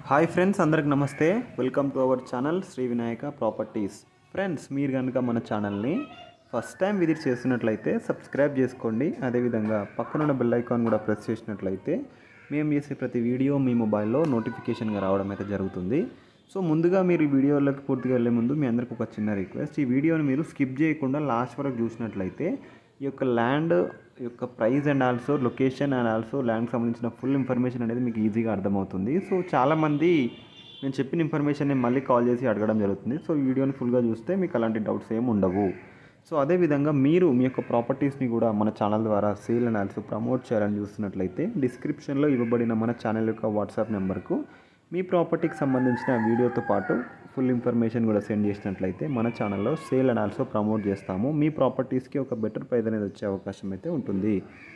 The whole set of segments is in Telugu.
హాయ్ ఫ్రెండ్స్ అందరికి నమస్తే welcome to our channel Shri Vinayaka properties friends మీరు కనుక మన ఛానల్ని ఫస్ట్ టైం విజిట్ చేసినట్లయితే సబ్స్క్రైబ్ చేసుకోండి అదేవిధంగా పక్కనున్న బెల్ ఐకాన్ కూడా ప్రెస్ చేసినట్లయితే మేము చేసే ప్రతి వీడియో మీ మొబైల్లో నోటిఫికేషన్గా రావడం అయితే జరుగుతుంది సో ముందుగా మీరు ఈ వీడియోలోకి పూర్తిగా వెళ్ళే ముందు మీ అందరికి ఒక చిన్న రిక్వెస్ట్ ఈ వీడియోని మీరు స్కిప్ చేయకుండా లాస్ట్ వరకు చూసినట్లయితే ఈ యొక్క ల్యాండ్ యొక్క price and also location and also ల్యాండ్కి సంబంధించిన ఫుల్ ఇన్ఫర్మేషన్ అనేది మీకు ఈజీగా అర్థమవుతుంది సో చాలామంది నేను చెప్పిన ఇన్ఫర్మేషన్ మళ్ళీ కాల్ చేసి అడగడం జరుగుతుంది సో ఈ వీడియోని ఫుల్గా చూస్తే మీకు అలాంటి డౌట్స్ ఏమి ఉండవు సో అదేవిధంగా మీరు మీ యొక్క ప్రాపర్టీస్ని కూడా మన ఛానల్ ద్వారా సేల్ అండ్ ఆల్సో ప్రమోట్ చేయాలని చూస్తున్నట్లయితే డిస్క్రిప్షన్లో ఇవ్వబడిన మన ఛానల్ యొక్క వాట్సాప్ నెంబర్కు మీ ప్రాపర్టీకి సంబంధించిన వీడియోతో పాటు ఫుల్ ఇన్ఫర్మేషన్ కూడా సెండ్ చేసినట్లయితే మన ఛానల్లో సేల్ అండ్ ఆల్సో ప్రమోట్ చేస్తాము మీ ప్రాపర్టీస్కి ఒక బెటర్ ప్రైస్ అనేది వచ్చే అవకాశం అయితే ఉంటుంది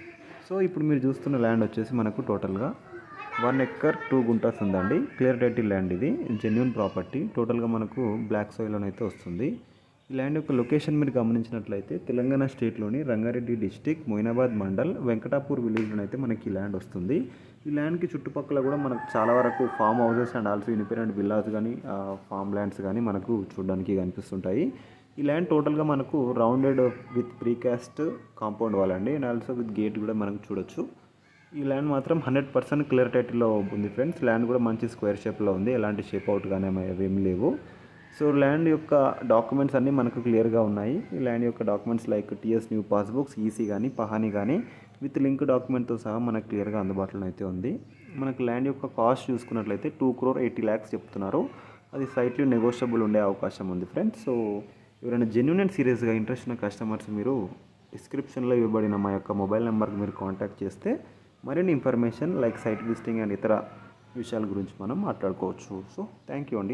సో ఇప్పుడు మీరు చూస్తున్న ల్యాండ్ వచ్చేసి మనకు టోటల్గా వన్ ఎక్కర్ టూ గుంటాస్ ఉందండి క్లియర్ టైటిల్ ల్యాండ్ ఇది జెన్యున్ ప్రాపర్టీ టోటల్గా మనకు బ్లాక్ సాయిల్ అయితే వస్తుంది ఈ ల్యాండ్ యొక్క లొకేషన్ మీరు గమనించినట్లయితే తెలంగాణ స్టేట్లోని రంగారెడ్డి డిస్టిక్ మొయినాబాద్ మండల్ వెంకటాపూర్ విలేజ్లో అయితే మనకి ఈ ల్యాండ్ వస్తుంది ఈ ల్యాండ్కి చుట్టుపక్కల కూడా మనకు చాలా వరకు farm houses and also independent villas కానీ ఫామ్ ల్యాండ్స్ కానీ మనకు చూడడానికి కనిపిస్తుంటాయి ఈ ల్యాండ్ టోటల్గా మనకు rounded with precast compound wall అండి అండ్ ఆల్సో విత్ గేట్ కూడా మనకు చూడొచ్చు ఈ ల్యాండ్ మాత్రం హండ్రెడ్ పర్సెంట్ క్లియర్ టైటిల్లో ఉంది ఫ్రెండ్స్ ల్యాండ్ కూడా మంచి స్క్వేర్ షేప్లో ఉంది ఎలాంటి షేప్ అవుట్ కానీ అవేమి లేవు సో ల్యాండ్ యొక్క డాక్యుమెంట్స్ అన్నీ మనకు క్లియర్గా ఉన్నాయి ఈ ల్యాండ్ యొక్క documents like TS new passbooks EC కానీ పహానీ కానీ విత్ లింక్ డాక్యుమెంట్తో సహా మనకు క్లియర్గా అందుబాటులో అయితే ఉంది మనకు ల్యాండ్ యొక్క కాస్ట్ చూసుకున్నట్లయితే టూ క్రోర్ ఎయిటీ ల్యాక్స్ చెప్తున్నారు అది సైట్లీ నెగోషియబుల్ ఉండే అవకాశం ఉంది ఫ్రెండ్స్ సో ఎవరైనా జెన్యున్ అండ్ సీరియస్గా ఇంట్రెస్ట్ ఉన్న కస్టమర్స్ మీరు డిస్క్రిప్షన్లో ఇవ్వబడిన మా యొక్క మొబైల్ నెంబర్కి మీరు కాంటాక్ట్ చేస్తే మరిన్ని information like site visiting and ఇతర విషయాల గురించి మనం మాట్లాడుకోవచ్చు సో థ్యాంక్ యూ అండి